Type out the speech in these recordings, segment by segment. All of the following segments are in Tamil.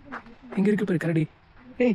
எங்க இருக்கு பாரு கரடி ஏய்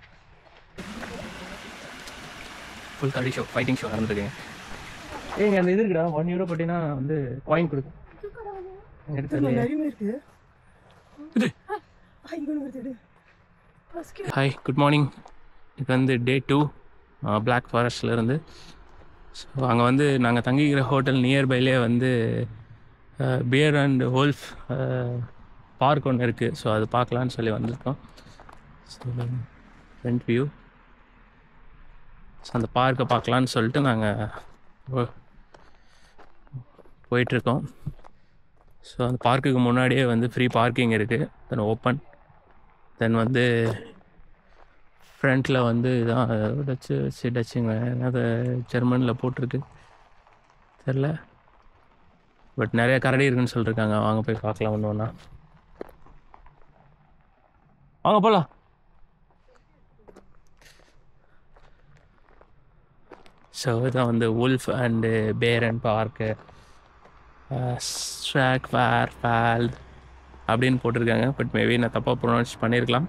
ஃபுல் கரடி ஷோ ஃபைட்டிங் ஷோ நடந்துருக்கேன் ஏங்க அந்த இது இருக்குடா ஒன் யூரோ போட்டினா வந்து காயின் கொடுக்கும் எடுத்து நிறைய இருக்கு இது ஆ, இங்க ஒண்ணு வருது, எடு. ஹாய் குட் மார்னிங் இது வந்து டே டூ பிளாக் ஃபாரஸ்ட்லேருந்து ஸோ அங்கே வந்து நாங்கள் தங்கிக்கிற ஹோட்டல் நியர்பைலே வந்து பியர் அண்ட் ஹோல்ஃப் பார்க் ஒன்று இருக்குது ஸோ அது பார்க்கலான்னு சொல்லி வந்திருக்கோம் ஸோ ஃப்ரண்ட் வியூ ஸோ அந்த பார்க்கை பார்க்கலான்னு சொல்லிட்டு நாங்கள் போயிட்டுருக்கோம் ஸோ அந்த பார்க்குக்கு முன்னாடியே வந்து ஃப்ரீ பார்க்கிங் இருக்குது தென் ஓப்பன் தென் வந்து ஃப்ரண்ட்டில் வந்து இதான் டச்சு வச்சு டச்சுங்க அது ஜெர்மனில் போட்டிருக்கு தெரில பட் நிறைய கரடி இருக்குன்னு சொல்லியிருக்காங்க வாங்க போய் பார்க்கலாம் ஒன்று ஒன்றா வாங்க போகலாம் ஸோ இதான் வந்து wolf and bear and park ஸ்ட்ராக் ஃபேர் ஃபேல் அப்படின்னு போட்டிருக்காங்க பட் மேபி நான் தப்பாக ப்ரொனவுன்ஸ் பண்ணியிருக்கலாம்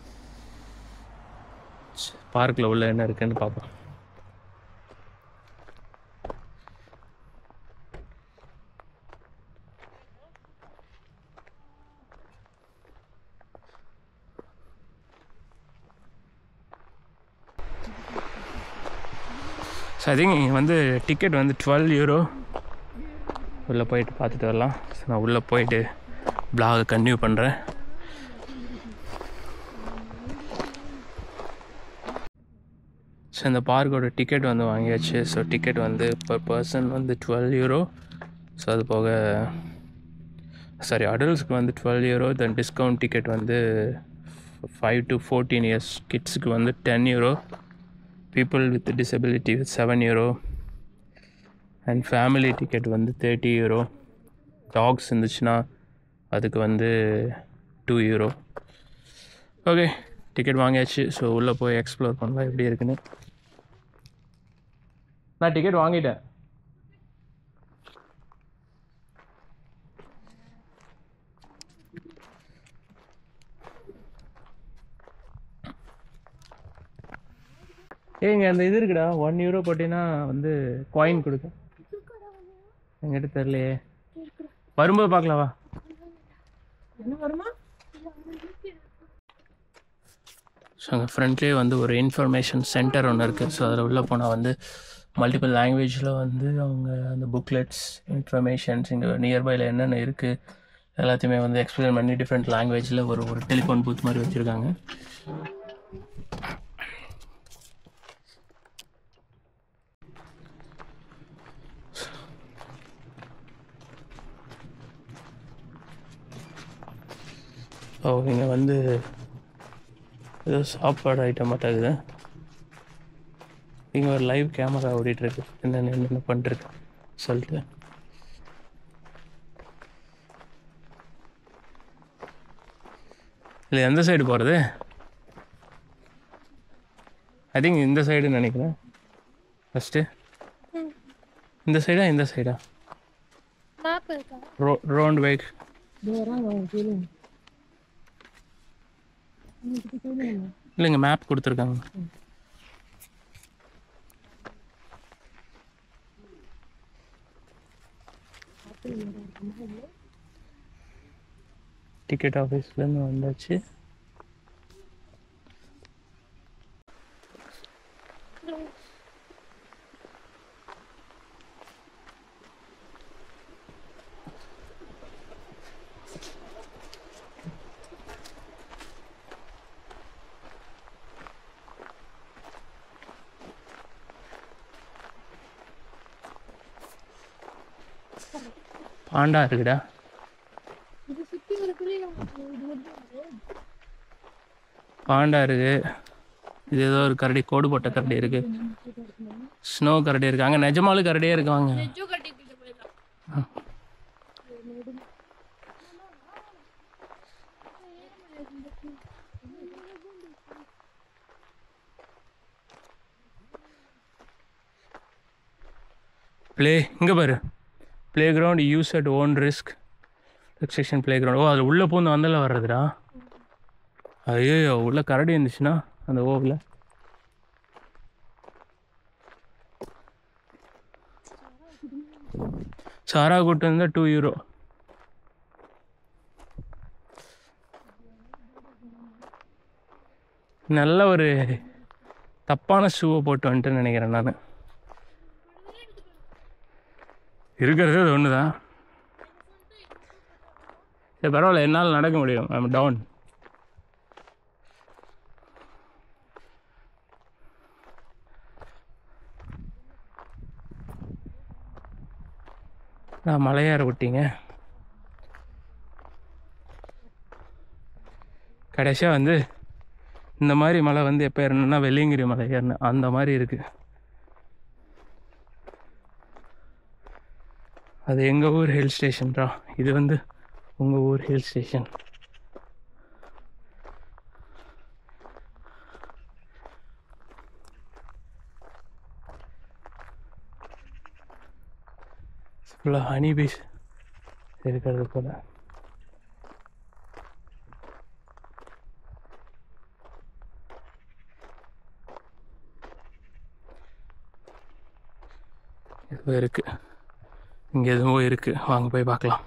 பார்க்கில் உள்ள என்ன இருக்குன்னு பார்ப்போம் ஸோ ஐ திங்க் இங்கே வந்து டிக்கெட் வந்து டுவெல் யூரோ உள்ளே போயிட்டு பார்த்துட்டு வரலாம் ஸோ நான் உள்ளே போயிட்டு பிளாகை கன்டினியூ பண்ணுறேன் ஸோ இந்த பார்க்கோட டிக்கெட் வந்து வாங்கியாச்சு ஸோ டிக்கெட் வந்து பர் பர்சன் வந்து டுவெல் யூரோ ஸோ அது போக சாரி அடல்ட்ஸ்க்கு வந்து twelve euro then discount ticket வந்து ஃபைவ் டு ஃபோர்டீன் இயர்ஸ் கிட்ஸுக்கு வந்து ten euro people with disability with seven euro and family ticket வந்து தேர்ட்டி யூரோ டாக்ஸ் இருந்துச்சுன்னா அதுக்கு வந்து டூ யூரோ ஓகே டிக்கெட் வாங்கியாச்சு ஸோ உள்ளே போய் எக்ஸ்ப்ளோர் பண்ணலாம் எப்படி இருக்குன்னு நான் டிக்கெட் வாங்கிட்டேன் ஏங்க அந்த இது இருக்குடா ஒன் யூரோ போட்டினா வந்து காயின் கொடுக்கும் என்கிட்ட தெரியலையே வரும்போது பார்க்கலாம் வா என்ன வருமா ஸோ அங்கே ஃப்ரண்ட்லேயே வந்து ஒரு இன்ஃபர்மேஷன் சென்டர் ஒன்று இருக்குது ஸோ அதில் உள்ளே போனால் வந்து மல்டிபிள் லாங்குவேஜில் வந்து அவங்க அந்த புக்லெட்ஸ் இன்ஃபர்மேஷன்ஸ் இங்கே நியர்பையில் என்னென்ன இருக்குது எல்லாத்தையுமே வந்து எக்ஸ்பிளைன் பண்ணி டிஃப்ரெண்ட் லாங்குவேஜில் ஒரு ஒரு டெலிஃபோன் பூத் மாதிரி வச்சுருக்காங்க ஓ இங்கே வந்து ஏதோ சாப்பாடு ஐட்டம் மாட்டாகுது இங்கே ஒரு லைவ் கேமரா ஓடிட்டுருக்கு என்னென்ன என்னென்ன பண்ணிருக்கு சொல்லிட்டு இல்லை எந்த சைடு போகிறது ஐ திங்க் இந்த சைடுன்னு நினைக்கிறேன் ஃபஸ்ட்டு இந்த சைடா இந்த சைடா மேப் இருக்கா ரோ ரோண்ட் பைக் இதோ வராங்க அவங்க கேளுங்க இல்லைங்க மேப் கொடுத்துருக்காங்க டிக்கெட் ஆஃபீஸ்லேருந்து வந்தாச்சு பாண்டா இருக்குடா இது சுத்தி வரக்குள்ளே நமக்கு இது வந்து பாண்டா இருக்கு இது ஏதோ ஒரு கரடி கோடு போட்ட கரடி இருக்கு ஸ்னோ கரடி இருக்கு அங்கே நிஜமாலும் கரடியே இருக்காங்க நெஜோ கட்டிக்கிட்டு போயிடலாம் ப்ளே இங்கே பாரு playground use at own risk section playground ஓ அதில் உள்ளே பூந்து வந்தல வர்றதுடா ஐயோ உள்ள கரடி இருந்துச்சுன்னா அந்த ஓவில் சாரா கூட்டு இருந்தால் டூ யூரோ நல்ல ஒரு தப்பான ஷூவை போட்டு வந்துட்டு நினைக்கிறேன் நான் இருக்கிறது அது ஒன்று தான் சரி பரவாயில்ல என்னால் நடக்க முடியும் ஐம் டவுன் நான் மலையாற விட்டீங்க கடைசியாக வந்து இந்த மாதிரி மலை வந்து எப்போ ஏறணும்னா வெள்ளியங்கிரி மலை ஏறணும் அந்த மாதிரி இருக்குது அது எங்கள் ஊர் ஹில் ஸ்டேஷன்ரா இது வந்து உங்கள் ஊர் ஹில் ஸ்டேஷன் ஃபுல்லாக ஹனி பீஸ் இருக்கிறது போல இது இருக்குது இங்கே எதுவும் இருக்குது வாங்க போய் பார்க்கலாம்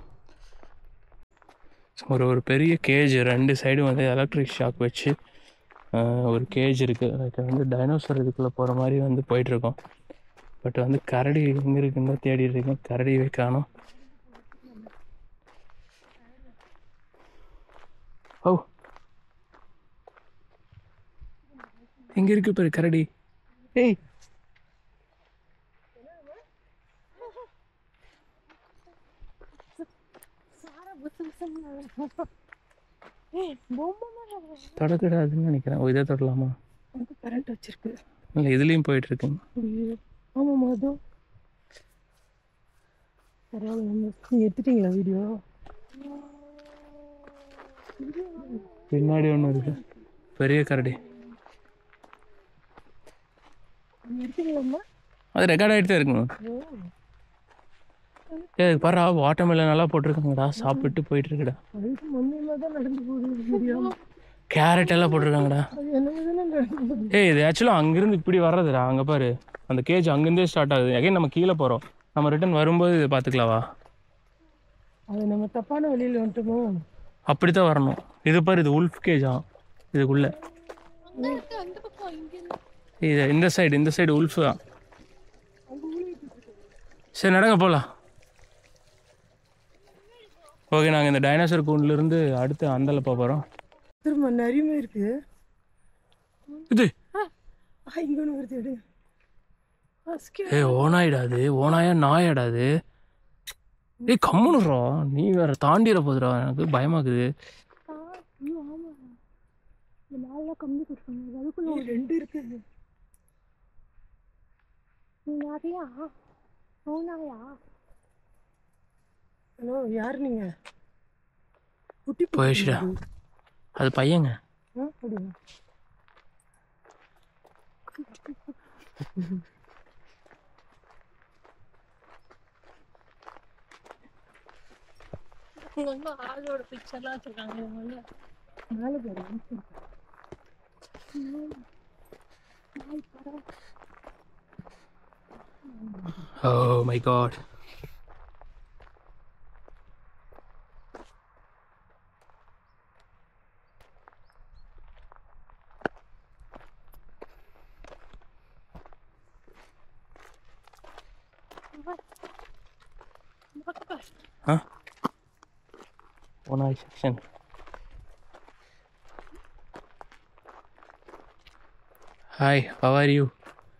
ஒரு ஒரு பெரிய கேஜ் ரெண்டு சைடும் வந்து எலக்ட்ரிக் ஷாக் வச்சு ஆஹ், ஒரு கேஜ் இருக்குது அதுக்கு வந்து டைனோசர் இதுக்குள்ளே போகிற மாதிரி வந்து போயிட்டுருக்கோம் பட் வந்து கரடி எங்கே இருக்குன்னு தான் தேடிட்டு இருக்கேன் கரடியவே காணோம் ஓ எங்கே இருக்கு பாரு கரடி ஏய் சாரா புசு புசுன்னு ஏய் பொம்மை மாதிரி இருக்கு. தொடக்கூடாதுன்னு நினைக்கிறேன் ஓ இதை தொடலாமா வந்து கரண்ட் வச்சிருக்கு இல்லை இதுலேயும் போயிட்டு இருக்குங்க ஐயோ. ஆமாம்மா அதோ பரவாயில்ல நீங்க எடுத்துட்டீங்களா வீடியோ பின்னாடி ஒன்று இருக்கு பெரிய கரடி நீங்க எடுத்துக்கலாமா அது ரெக்கார்ட் ஆகிட்டு தான் இருக்குங்க ஏ பாரு வாட்டர்மெலன் நல்லா போட்டிருக்காங்கடா சாப்பிட்டு போயிட்டு இருக்குடா அதுக்கு மம்மியமாக தான் நடந்து போகுது வீடியோ கேரட் எல்லாம் போட்டிருக்காங்கடா அது என்னமே தானே நடந்து போகுது ஏய் இது ஆக்சுவலாக அங்கேருந்து இப்படி வர்றதுடா அங்கே பாரு அந்த கேஜ் அங்கேருந்தே ஸ்டார்ட் ஆகுது அகைன் நம்ம கீழே போகிறோம் நம்ம ரிட்டர்ன் வரும்போது இது பார்த்துக்கலாவா அது நம்ம தப்பான வழியில் வந்துட்டோமோ அப்படி தான் வரணும் இது பாரு இது உல்ஃப் கேஜா இதுக்குள்ளே அங்க இருக்கு அந்த பக்கம் இங்க இருக்கு. இது இந்த சைடு இந்த சைடு உல்ஃப் தான் சரி நடங்க போகலாம் ஓகே நாங்கள் இந்த டைனோசர் கூண்டுலேருந்து அடுத்து அந்தல போக போகிறோம் திரும்ப நிறையமே இருக்கு இது ஆ இங்கே ஒன்று வருது எடு ஆ ஸ்கே- ஏய் ஓனாயிடா அது ஓனாயா நாயாடா அது ஏய் கம்முனுறா நீ வேற தாண்டிட போதுடா எனக்கு பயமாக்குது ஆ, ஐயோ ஆமா இந்த நாள்ல கம்மி கொடுப்பாங்க அதுக்குள்ள ஏய், ரெண்டு இருக்கு நிறையா சோனாயா ஹலோ யார் நீங்க குட்டி குட்டி போயிடுச்சுடா. இது. அது பையங்க ஆ அப்படியா இங்க வந்து ஆளோட பிக்சர்லாம் வச்சிருக்காங்க இவங்க வந்து மேலே போகிறேன் நாய் படம் ஓ மை காட் ஆ ஓனாய் section hi how are you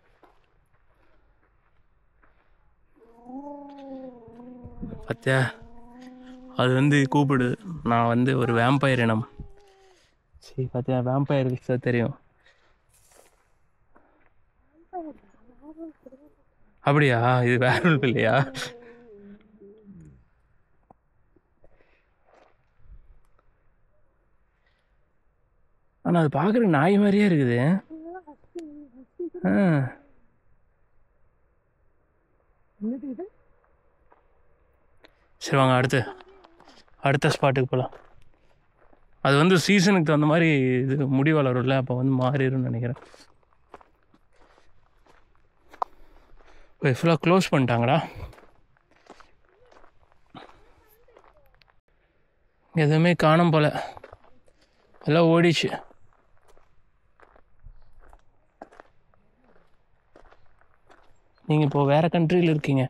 பார்த்தியா அது வந்து கூப்பிடு நான் வந்து ஒரு வேம்பயர் இனம் சரி பார்த்தியா வேம்பயருக்கு சார் தெரியும் அப்படியா இது வேற இல்லையா ஆனால் அது பார்க்குறக்கு நாய் மாதிரியே இருக்குது ஆ என்னது இது சரி வாங்க அடுத்து அடுத்த ஸ்பாட்டுக்கு போகலாம் அது வந்து சீசனுக்கு தகுந்த மாதிரி இது முடி வளரும்ல அப்போ வந்து மாறிடும்னு நினைக்கிறேன் ஃபுல்லாக க்ளோஸ் பண்ணிட்டாங்கடா எதுவுமே காணும் போல எல்லாம் ஓடிச்சு நீங்கள் இப்போ வேறு கண்ட்ரியில் இருக்கீங்க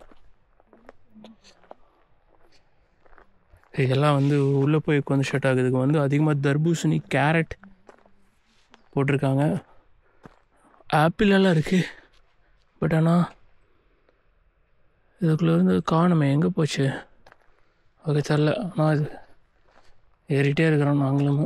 இதெல்லாம் வந்து உள்ளே போய் உட்காந்து ஷர்ட் ஆகுதுக்கு வந்து அதிகமாக தர்பூசணி கேரட் போட்டிருக்காங்க ஆப்பிள் எல்லாம் இருக்குது பட் ஆனால் இதுக்குள்ளே இருந்து காணுமே எங்கே போச்சு ஓகே தெரில ஆனால் இது ஏறிட்டே இருக்கிறோம் நாங்களும்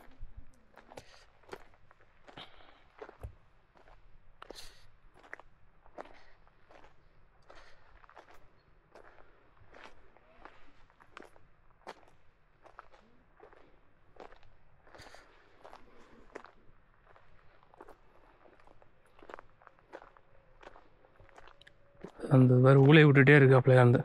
அந்த வேறு ஊழை விட்டுட்டே இருக்கு அப்படியே அந்த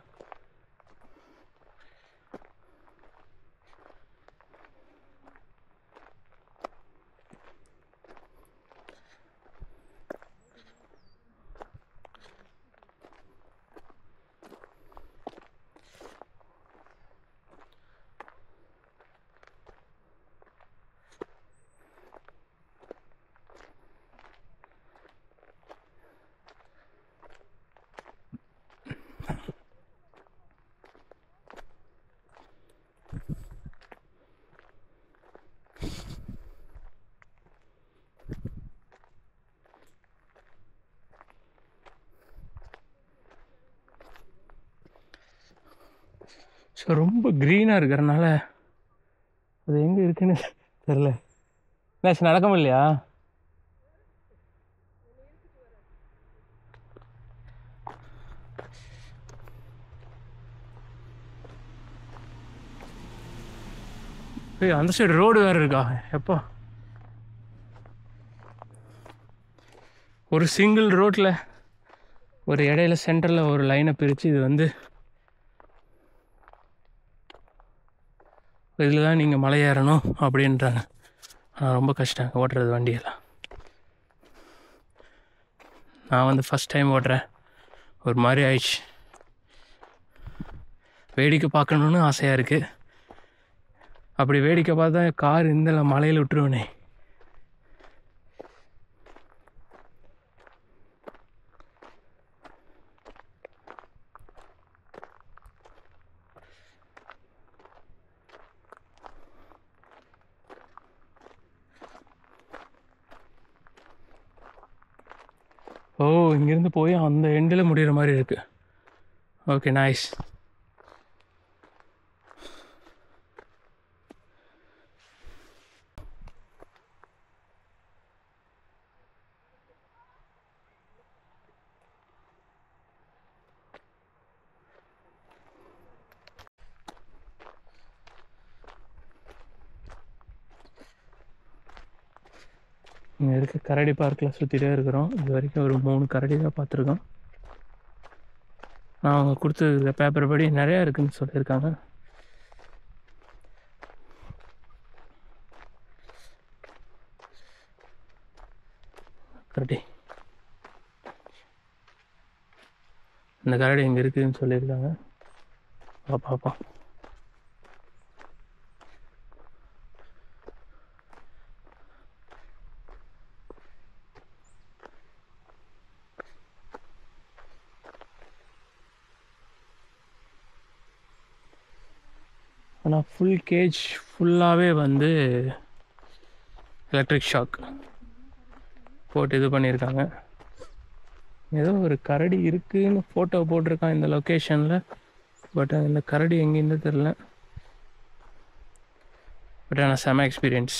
ஸோ ரொம்ப க்ரீனாக இருக்கிறனால அது எங்கே இருக்குன்னு தெரில மேட்ச் நடக்க முடியலையா ஏய் அந்த சைடு ரோடு வேறு இருக்கா எப்போ ஒரு சிங்கிள் ரோட்டில் ஒரு இடையில சென்டரில் ஒரு லைனை பிரித்து இது வந்து இதில் தான் நீங்கள் மலை ஏறணும் அப்படின்றாங்க ஆனால் ரொம்ப கஷ்டம் ஓட்டுறது வண்டியெல்லாம் நான் வந்து ஃபஸ்ட் டைம் ஓட்டுறேன் ஒரு மாதிரி ஆயிடுச்சு வேடிக்கை பார்க்கணுன்னு ஆசையாக இருக்குது அப்படி வேடிக்கை பார்த்தா கார் இந்த மலையில் விட்டுருவனே ஓ இங்கேருந்து போய் அந்த எண்டில் முடிகிற மாதிரி இருக்கு ஓகே நைஸ் இங்கே இருக்க கரடி பார்க்கில் சுற்றிட்டே இருக்கிறோம் இது வரைக்கும் ஒரு மூணு கரடி தான் பார்த்துருக்கோம் நான் அவங்க கொடுத்த பேப்பர் படி நிறையா இருக்குன்னு சொல்லியிருக்காங்க கரடி இந்த கரடி இங்கே இருக்குதுன்னு சொல்லியிருக்காங்க வா பார்ப்போம் ஆனால் ஃபுல் கேஜ் ஃபுல்லாகவே வந்து எலக்ட்ரிக் ஷாக் போட்டு இது பண்ணியிருக்காங்க ஏதோ ஒரு கரடி இருக்குன்னு ஃபோட்டோ போட்டிருக்கான் இந்த லொக்கேஷனில் பட் இந்த கரடி எங்கேருந்து தெரில பட் ஆனால் செம எக்ஸ்பீரியன்ஸ்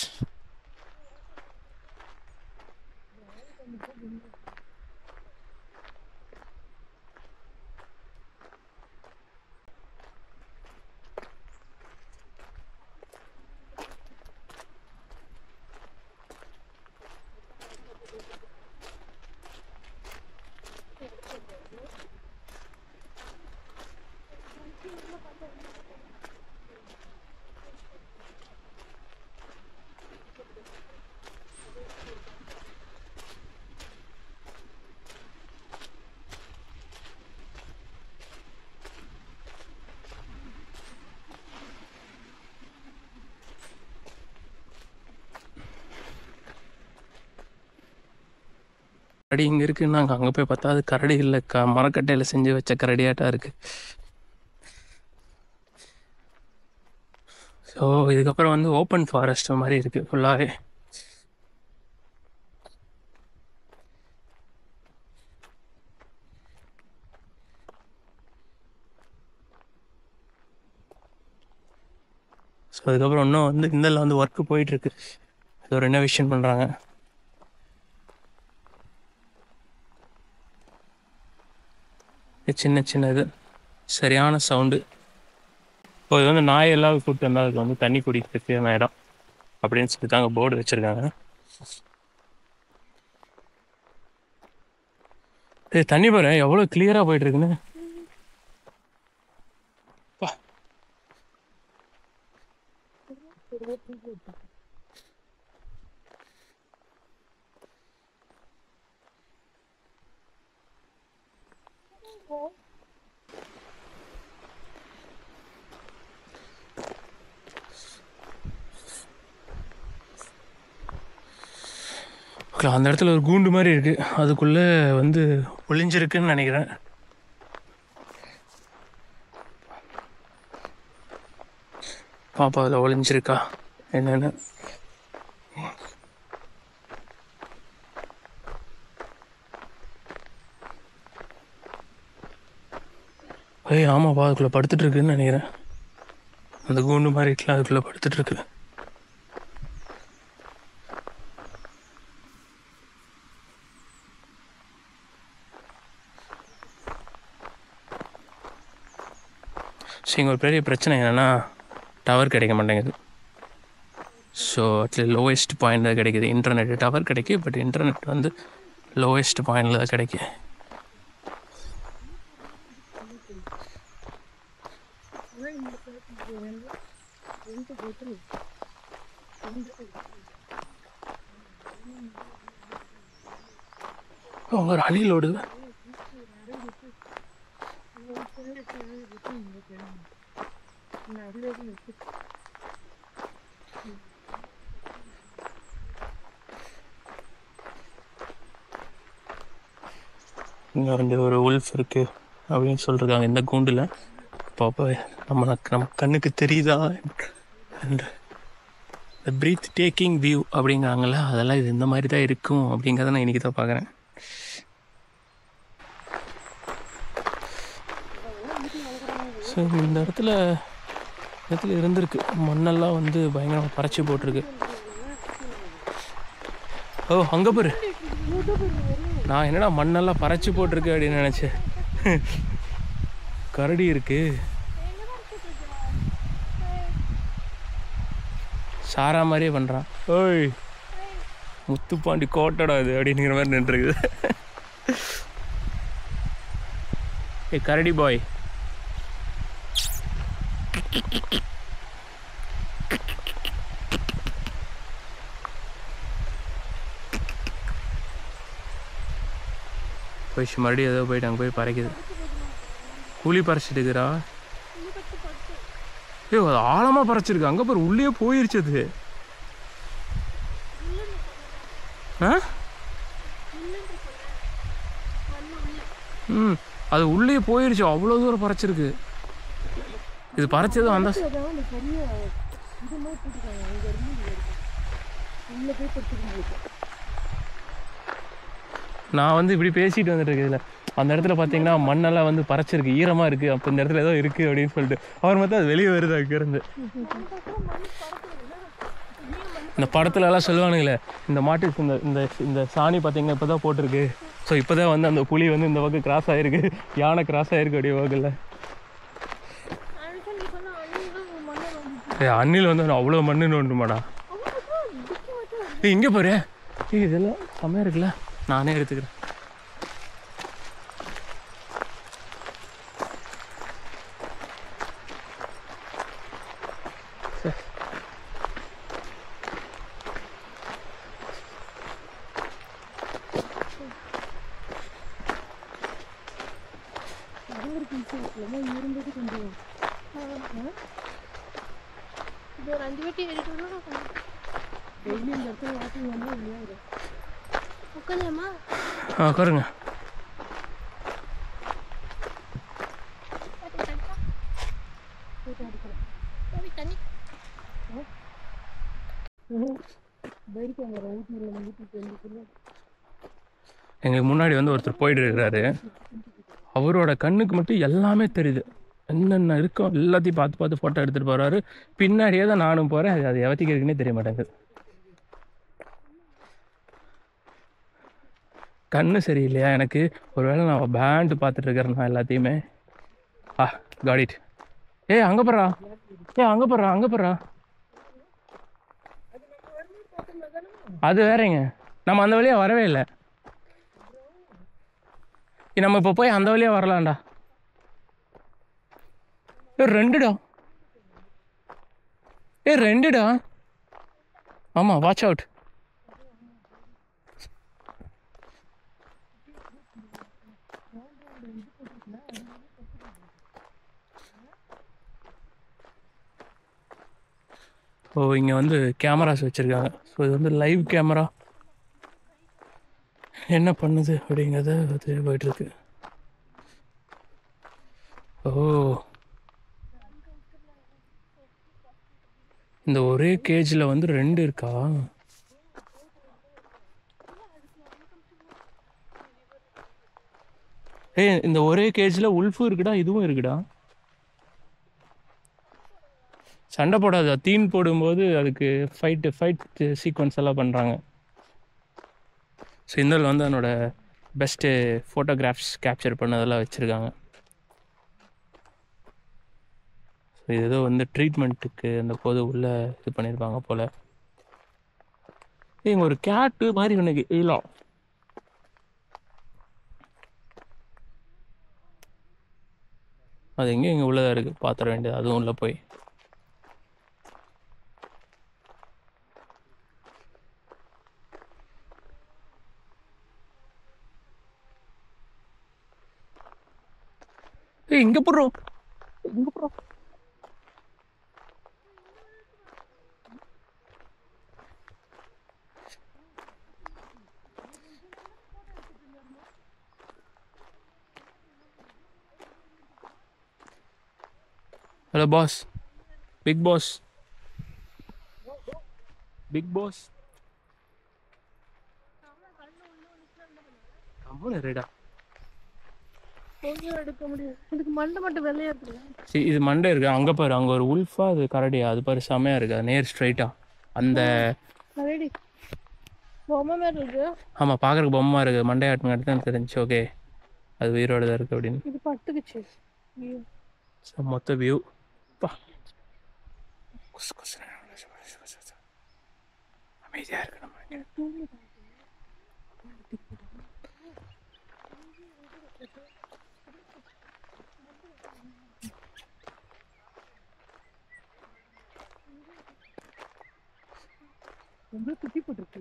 கரடி இங்கே இருக்குன்னு நாங்கள் அங்கே போய் பார்த்தா அது கரடி இல்லை க மரக்கட்டையில் செஞ்சு வச்ச கரடியாட்டா இருக்குது ஸோ இதுக்கப்புறம் வந்து ஓப்பன் ஃபாரஸ்ட் மாதிரி இருக்குது ஃபுல்லாகவே ஸோ அதுக்கப்புறம் இன்னும் வந்து இந்தல வந்து ஒர்க்கு போயிட்டுருக்கு ஏதோ ரெனோவேஷன் பண்ணுறாங்க சின்ன சின்ன இது சரியான சவுண்டு இப்போ இது வந்து நாய் எல்லாம் கூப்பிட்டு வந்தால் அதுக்கு வந்து தண்ணி குடிக்கிறதுக்கு இடம் அப்படின்னு சொல்லி தாங்க போர்டு வச்சுருக்காங்க ஏய் தண்ணி பாரு எவ்வளோ கிளியராக போயிட்டு இருக்குன்னு பா ஓகே அந்த இடத்துல ஒரு கூண்டு மாதிரி இருக்கு அதுக்குள்ளே வந்து ஒளிஞ்சிருக்குன்னு நினைக்கிறேன் பாப்பா அதில் ஒளிஞ்சிருக்கா என்னன்னு ஏய் ஆமாப்பா அதுக்குள்ளே படுத்துட்டு இருக்குன்னு நினைக்கிறேன் அந்த கூண்டு மாதிரி இருக்குல்ல அதுக்குள்ளே படுத்துட்டு இருக்கு ஸோ இங்கே ஒரு பெரிய பிரச்சனை என்னென்னா டவர் கிடைக்க மாட்டேங்குது ஸோ அட்லீஸ்ட் லோவஸ்ட் பாயிண்டில் கிடைக்குது இன்டர்நெட் டவர் கிடைக்கும் பட் இன்டர்நெட் வந்து லோவஸ்ட் பாயிண்டில் தான் கிடைக்கும் அவங்க ஒரு அணில் ஓடுது இங்கே வந்து ஒரு உல்ஃப் இருக்குது அப்படின்னு சொல்லிருக்காங்க இந்த கூண்டில் பாப்பா நம்ம நம்ம கண்ணுக்கு தெரியுதா அந்த ப்ரீத் டேக்கிங் வியூ அப்படிங்கிறாங்கல்ல அதெல்லாம் இது இந்த மாதிரி தான் இருக்கும் அப்படிங்கிறத நான் இன்றைக்கி தான் பார்க்குறேன் ஸோ இந்த இடத்துல இந்த இடத்துல இருந்திருக்கு மண்ணெல்லாம் வந்து பயங்கரமாக பறச்சு போட்டிருக்கு ஓ அங்கே பாரு நான் என்னடா மண்ணெல்லாம் பறச்சு போட்டிருக்கு அப்படின்னு நினச்சேன் கரடி இருக்கு சாரா மாதிரியே பண்ணுறான் ஓய் முத்துப்பாண்டி கோட்டடா இது அப்படிங்கிற மாதிரி நின்றுருக்குது ஏ கரடி பாய் போயிடுச்சு மறுபடியும் ஏதோ போயிட்டு அங்கே போய் பறைக்குது கூலி பறிச்சிட்டு இருக்கிறா ஏய் அது ஆழமாக பறைச்சிருக்கு அங்கே பாரு உள்ளே போயிருச்சு அது ஆ ம் அது உள்ளே போயிருச்சு அவ்வளோ தூரம் பறைச்சிருக்கு இது பறைச்சது அந்த அதான் அந்த பெரிய இது மாதிரி போட்டுருக்காங்க அங்கே இருந்து உள்ள போய் படுத்துருக்கு நான் வந்து இப்படி பேசிட்டு வந்துட்டு இருக்கேன் இதில் அந்த இடத்துல பார்த்தீங்கன்னா மண்ணெல்லாம் வந்து பறைச்சிருக்கு ஈரமாக இருக்குது அப்போ இந்த இடத்துல ஏதோ இருக்குது அப்படின்னு சொல்லிட்டு அவர் மட்டும் அது வெளியே வருது அங்கேருந்து இந்த படத்துல எல்லாம் சொல்லுவானுங்களே இந்த மாட்டுக்கு இந்த இந்த இந்த சாணி பார்த்தீங்கன்னா இப்போ தான் போட்டிருக்கு ஸோ இப்போ தான் வந்து அந்த புலி வந்து இந்த பக்கம் கிராஸ் ஆகிருக்கு யானை கிராஸ் ஆகிருக்கு அப்படியே வகையில் நீ சொன்ன அண்ணன் மண்ணை வந்து ஏய் அண்ணில் வந்து அவ்வளோ மண்ணு நோண்டுமாடா ஏய் இங்கே பாரு ஏய் இதெல்லாம் செம்மையாக இருக்குல்ல நானே எடுத்துக்கிறேன் சரி. இருந்தது கொஞ்சம் இது ஒரு அஞ்சு வாட்டி ஏறிட்டு வரும் நான் டெய்லி இந்த இடத்துல வாக்கிங் வந்தால் இல்லையா உட்காந்துலாமா ஆ உட்காருங்க பைக் அங்கே ஊட்டியில் ஊட்டிக்கு வந்து எங்களுக்கு முன்னாடி வந்து ஒருத்தர் போயிட்டு இருக்கிறாரு அவரோட கண்ணுக்கு மட்டும் எல்லாமே தெரியுது என்னென்ன இருக்கோ எல்லாத்தையும் பார்த்து பார்த்து ஃபோட்டோ எடுத்துகிட்டு போகிறாரு பின்னாடியே தான் நானும் போகிறேன் அது அது எவத்திக்கு இருக்குன்னே தெரிய மாட்டேங்குது கண்ணு சரியில்லையா எனக்கு ஒருவேளை நான் பேண்டு பார்த்துட்டு இருக்கிறேன் நான் எல்லாத்தையுமே ஆ காடிட் ஏய் அங்கே போடுறா ஏய் அங்கே போடுறா அங்கே போடுறா அது வேறங்க நம்ம அந்த வழியாக வரவே இல்லை ஏய், நம்ம இப்போ போய் அந்த வழியாக வரலாம்டா ஏ ரெண்டுடா ஏ ரெண்டுடா ஆமாம் வாட்ச் அவுட் ஓ இங்கே வந்து கேமராஸ் வச்சுருக்காங்க ஸோ இது வந்து லைவ் கேமரா என்ன பண்ணுது அப்படிங்கிறத அது போயிட்டுருக்கு ஓ இந்த ஒரே கேஜில் வந்து ரெண்டு இருக்கா ஏய் இந்த ஒரே கேஜில் உல்ஃபும் இருக்குடா இதுவும் இருக்குடா சண்டை போடாத தீன் போடும்போது அதுக்கு ஃபைட்டு ஃபைட் சீக்வன்ஸ் எல்லாம் பண்ணுறாங்க ஸோ இந்த வந்து என்னோட பெஸ்ட்டு ஃபோட்டோகிராஃப்ஸ் கேப்சர் பண்ணதெல்லாம் வச்சுருக்காங்க ஸோ இது ஏதோ வந்து ட்ரீட்மெண்ட்டுக்கு அந்த போது உள்ளே இது பண்ணியிருப்பாங்க போல் இங்கே ஒரு கேட்டு மாதிரி எனக்கு இயலாம் அது எங்கே இங்கே உள்ளதாக இருக்குது பாத்திர வேண்டியது அதுவும் உள்ளே போய் ஏய் இங்கே போடுறோம் இங்கே போடுறோம் hello boss big boss big boss கம்முன்னு இருடா கொஞ்சம் எடுக்க முடியும் இதுக்கு மண்டை மட்டும் வெள்ளையா இருக்குல்ல சரி இது மண்டே இருக்கு அங்கே பாரு அங்கே ஒரு உல்ஃபா அது கரடியா அது பாரு செமையா இருக்கு அது நேர் ஸ்ட்ரைட்டா அந்த ரெடி பொம்மை மாதிரி இருக்கு ஆமாம் பார்க்குறக்கு பொம்மை இருக்கு மண்டையாட்டுங்காட்டி தான் தெரிஞ்சு ஓகே அது உயிரோட தான் இருக்கு அப்படின்னு இது பட்டுக்குச்சு ஐயோ. ஸோ மொத்த வியூ பா அமைதியாக இருக்கு நம்ம இங்க. ரொம்ப குட்டி போட்டிருக்கு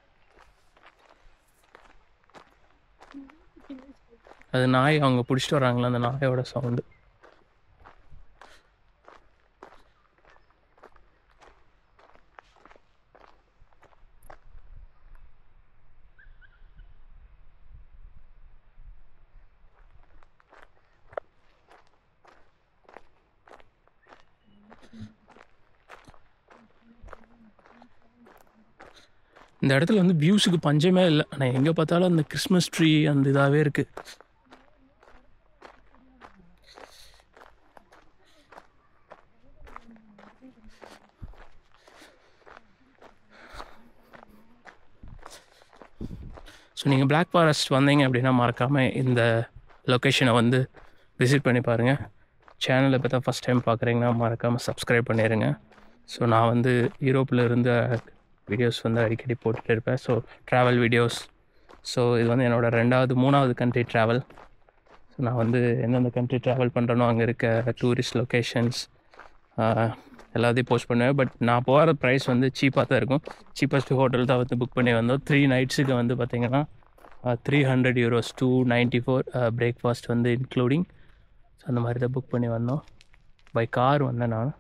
அது நாய் அவங்க பிடிச்சிட்டு வராங்களா அந்த நாயோட சவுண்டு இந்த இடத்துல வந்து வியூஸுக்கு பஞ்சமே இல்லை ஆனால் எங்கே பார்த்தாலும் அந்த கிறிஸ்மஸ் ட்ரீ அந்த இதாகவே இருக்குது ஸோ நீங்கள் Black ஃபாரஸ்ட் வந்தீங்க அப்படின்னா மறக்காமல் இந்த லொக்கேஷனை வந்து விசிட் பண்ணி பாருங்கள் சேனலை இப்போ தான் ஃபஸ்ட் டைம் பார்க்குறீங்கன்னா மறக்காமல் சப்ஸ்கிரைப் பண்ணிடுங்க ஸோ நான் வந்து யூரோப்பில் இருந்த வீடியோஸ் வந்து அடிக்கடி போட்டுட்டு இருப்பேன் ஸோ ட்ராவல் வீடியோஸ் ஸோ இது வந்து என்னோட ரெண்டாவது மூணாவது கண்ட்ரி ட்ராவல் ஸோ நான் வந்து எந்தெந்த கண்ட்ரி ட்ராவல் பண்ணுறனோ அங்கே இருக்க டூரிஸ்ட் லொக்கேஷன்ஸ் எல்லாத்தையும் போஸ்ட் பண்ணுவேன் பட் நான் போகிற ப்ரைஸ் வந்து சீப்பாக தான் இருக்கும் சீப்பஸ்ட் ஹோட்டல் தான் வந்து புக் பண்ணி வந்தோம் த்ரீ நைட்ஸுக்கு வந்து பார்த்திங்கன்னா three hundred euros two ninety four breakfast வந்து இன்க்ளூடிங் ஸோ அந்த மாதிரி தான் புக் பண்ணி வந்தோம் பை கார் வந்தேன் நான்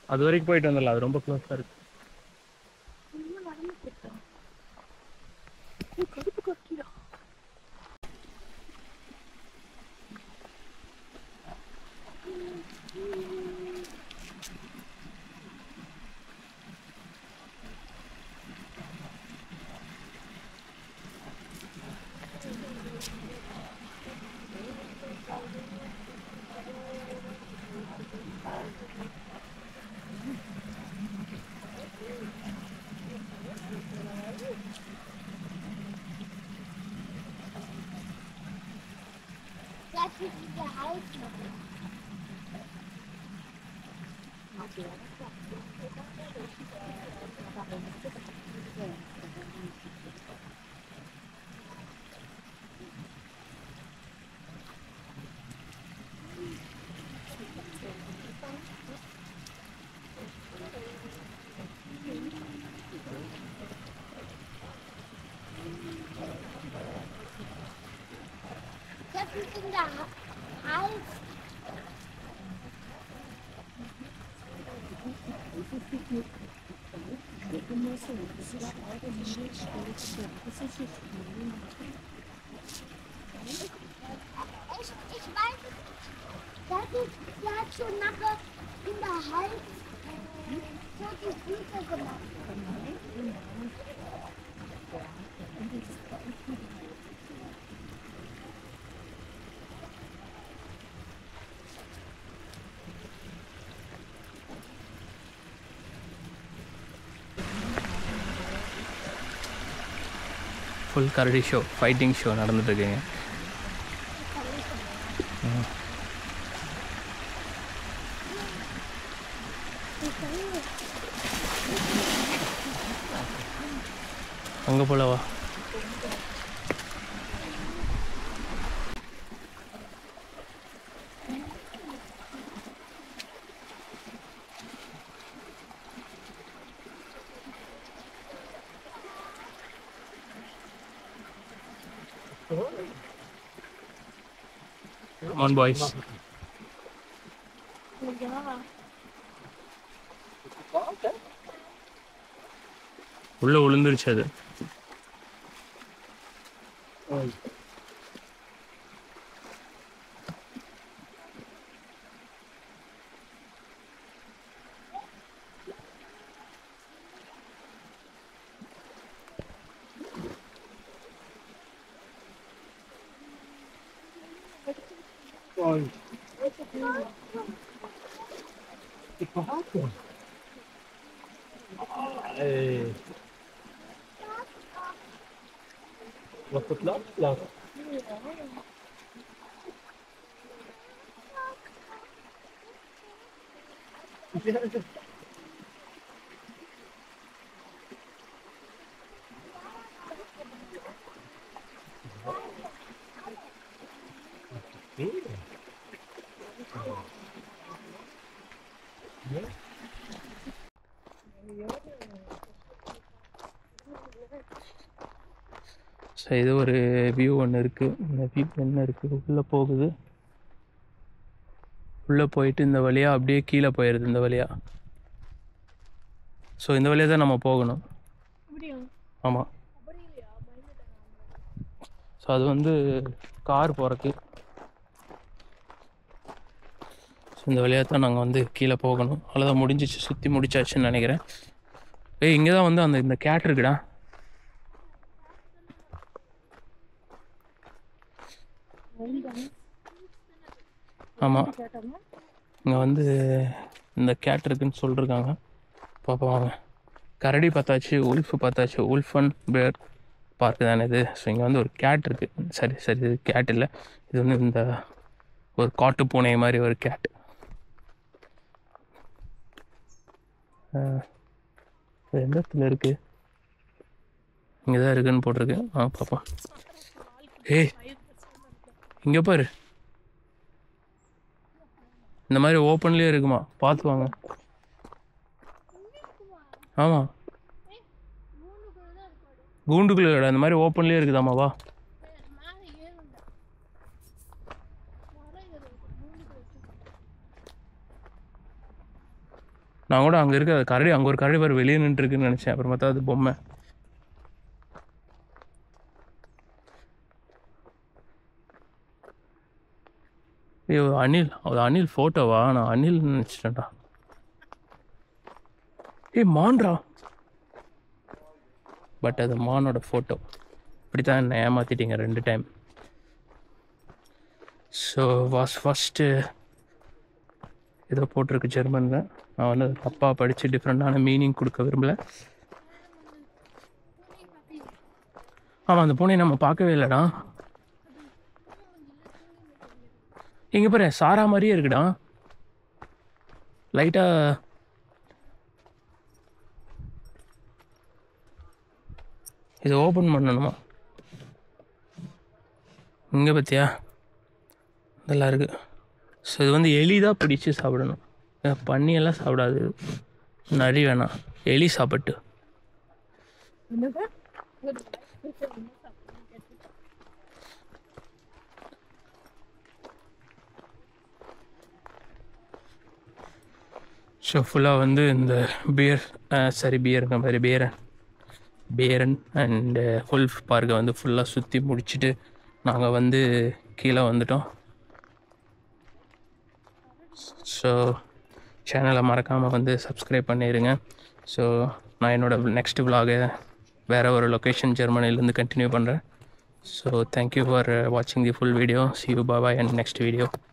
அது வரைக்கும் போயிட்டு வந்துடலாம் அது ரொம்ப க்ளோஸாக இருக்கு இன்னும் நடந்து போயிட்டேன் ஏய், கருப்பு கக்கிடா Das ist der Hals. Das ist in der Ha- Hals. Ich, ich weiß es nicht. Das ist, der hat schon nachher in der Hals so die Füße gemacht. Full கரடி ஷோ ஃபைட்டிங் ஷோ நடந்துட்டு இருக்குங்க அங்கே போலவா ஆன் பாய்ஸ் உள்ள விழுந்துருச்சு அது Was wird laut? Laut. So இது ஒரு வியூ ஒன்று இருக்குது இந்த வியூ என்ன இருக்குது உள்ளே போகுது உள்ளே போயிட்டு இந்த வழியாக அப்படியே கீழே போயிடுது இந்த வழியாக ஸோ இந்த வழியாக தான் நம்ம போகணும் அப்படியா ஆமாம் அப்படி இல்லையா பயந்துட்டேன் ஸோ அது வந்து கார் போகிறக்கு ஸோ இந்த வழியாக தான் நாங்கள் வந்து கீழே போகணும் அவ்வளோதான் முடிஞ்சிச்சு சுற்றி முடிச்சாச்சுன்னு நினைக்கிறேன் ஏய் இங்கே தான் வந்து அந்த இந்த கேட் இருக்குடா ஆமாம் கேட்டாங்க இங்கே வந்து இந்த கேட் இருக்குன்னு சொல்லிருக்காங்க பார்ப்போம் வாங்க கரடி பார்த்தாச்சு உல்ஃப் பார்த்தாச்சு உல்ஃப் அண்ட் பேர் பார்க்கு தானே இது ஸோ இங்கே வந்து ஒரு கேட் இருக்குது சரி சரி இது கேட் இல்லை இது வந்து இந்த ஒரு காட்டு பூனை மாதிரி ஒரு கேட் எந்த இடத்துல இருக்குது இங்கே தான் இருக்குன்னு போட்டிருக்கு ஆ பார்ப்போம் ஏய் இங்கே பாரு இந்த மாதிரி ஓப்பன்லேயே இருக்குமா பார்த்து வாங்க ஆமாம் கூண்டுக்குள்ள இல்லடா இந்த மாதிரி ஓப்பன்லேயே இருக்குதாம்மா வா மேலே ஏறுண்டா மரம் ஏறும் மூணு பேருக்கு நான் கூட அங்கே இருக்க கரடி அங்கே ஒரு கரடி பாரு வெளியே நின்றுருக்குன்னு நினச்சேன் அப்புறம் பார்த்தா அது பொம்மை ஐயோ அனில் அது அனில் ஃபோட்டோவா நான் அனில் நினச்சிட்டேன்டா ஏய் மான்டா பட் அது மானோட ஃபோட்டோ இப்படி தான் என்னை ஏமாற்றிட்டீங்க ரெண்டு டைம் ஸோ வாஸ் ஃபஸ்ட்டு ஏதோ போட்டிருக்கு ஜெர்மனில் நான் வந்து அது தப்பாக படித்து டிஃப்ரெண்ட்டான மீனிங் கொடுக்க விரும்பல ஆமாம் அந்த பூனை நம்ம பார்க்கவே இல்லைடா இங்கே பாரு சாரா மாதிரியே இருக்குடா லைட்டாக இதை ஓப்பன் பண்ணணுமா இங்கே பார்த்தியா இதெல்லாம் இருக்குது ஸோ இது வந்து எலி தான் பிடிச்சி சாப்பிடணும் அஹ் பன்னியெல்லாம் சாப்பிடாது இது. நரி வேணாம் எலி சாப்பிட்டு என்னது ஸோ ஃபுல்லாக வந்து இந்த பியர் சரி பியருங்க மாதிரி பேரன் பேரன் அண்டு ஃபுல் பார்க்கை வந்து ஃபுல்லாக சுற்றி முடிச்சுட்டு நாங்கள் வந்து கீழே வந்துட்டோம் ஸோ சேனலை மறக்காமல் வந்து சப்ஸ்கிரைப் பண்ணிடுங்க ஸோ நான் என்னோடய நெக்ஸ்ட் vlog-அ வேறு ஒரு லொக்கேஷன் ஜெர்மனிலேருந்து கண்டினியூ பண்ணுறேன் ஸோ தேங்க்யூ ஃபார் வாட்சிங் the full video see you bye bye and next video